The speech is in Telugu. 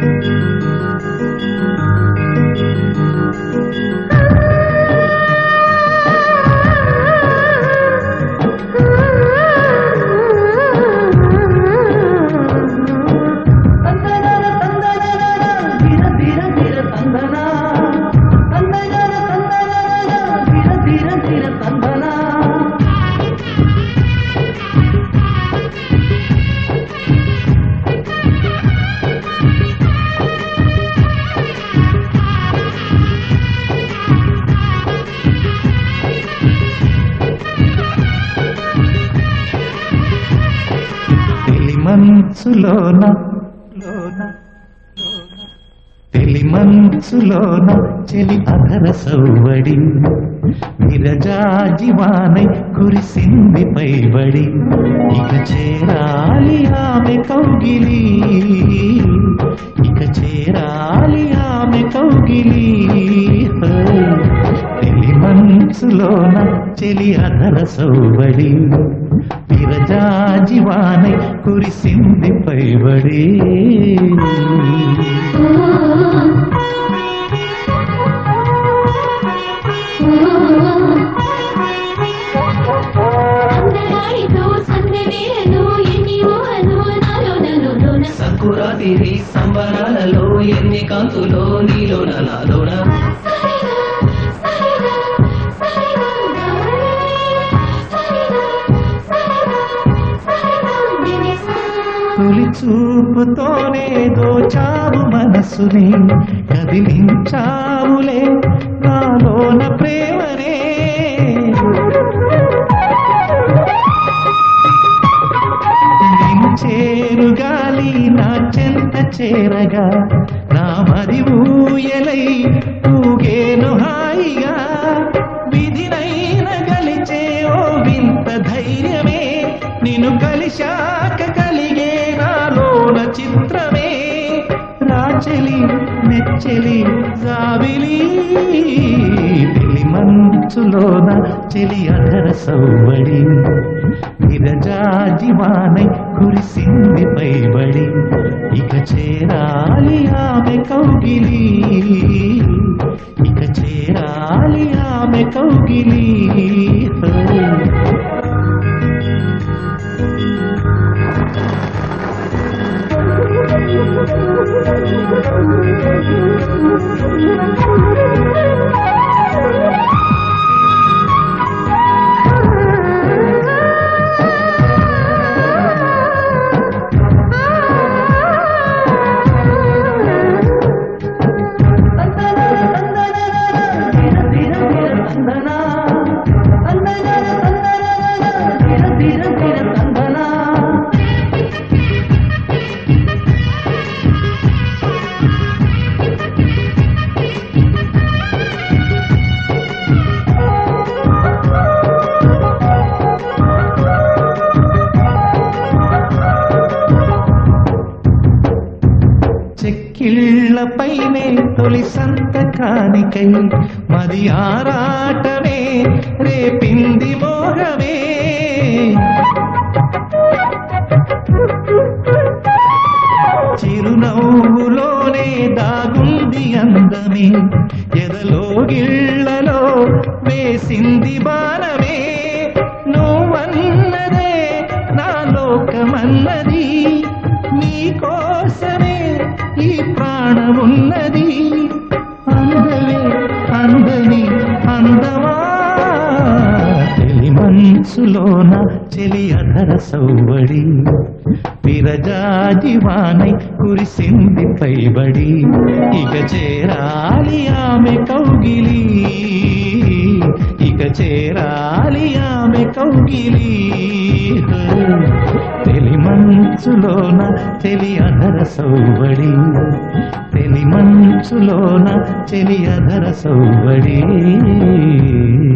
తందనాన తందనాన ధీర ధీర ధీర తందనా తందనాన తందనాన ధీర ధీర ధీర తందనా తెలి మనసులోన తెలి మనసులోన చెలి అధర సౌవడి విరజాజివానై కురిసింది పైబడి ఇక చేరాలి ఆమె కౌగిలి ఇక చేరాలి ఆమె కౌగిలి తెలి మనసులోన చెలి అధర సౌవడి విరజాజివానై కురిసింది పైబడి అందగాడితో సందె వేళలో ఎన్ని ఊహలు నాలో నలులోన సంకురాతిరి సంబరాలలో ఎన్ని కాంతులో నీలోన నాలోన సరిగా సరిగా సరిగా సరిగా సరిగా సరిగా దినేసా తొలి చూపుతోనే దోచావు మనసుని కదిలించావులే నాలోన ప్రేమనే చేరు గాలి నా చెంత చేరగా నా మరి ఊయలై ఊగేను హాయిగా విధినైన గలిచే ఓ వింత ధైర్యమే నిన్ను కలిశాక కలిగే నాలోన చిత్రమే రాచలి మెచ్చలి జావిలి పెళ్లి మంచులోన చెలి అధర సౌబడి విరజాజివానై కురిసింది పైబడి ఇక చేరాలి ఆమె కౌగిలి ఇక చేరాలి ఆమె కౌగిలి ధీర ధీర ధీర తందనా తందనాన తందనాన ధీర ధీర ధీర తందనా చెక్కిళ్ళపైనే తొలి సంతకానికై మది ఆరాటమే రేపింది మోహమే చిరునవ్వులోనే దాగుంది అందమే ఎదలో గిళ్ళలో వేసింది బాణమే నువ్వన్నదే నా లోకమన్నది నీ కోసమే ఈ ప్రాణమున్నది అందమే అందని అందమా తెలి మనసులోన చెలి అధర సౌబడి విరజాజివానై కురిసింది పైబడి ఇక చేరాలి ఆమె కౌగిలి ఇక చేరాలి ఆమె కౌగిలి తెలి మంచులోన తెలి అధర సౌబడి తెలి మంచులోన చెలి అధర సౌబడి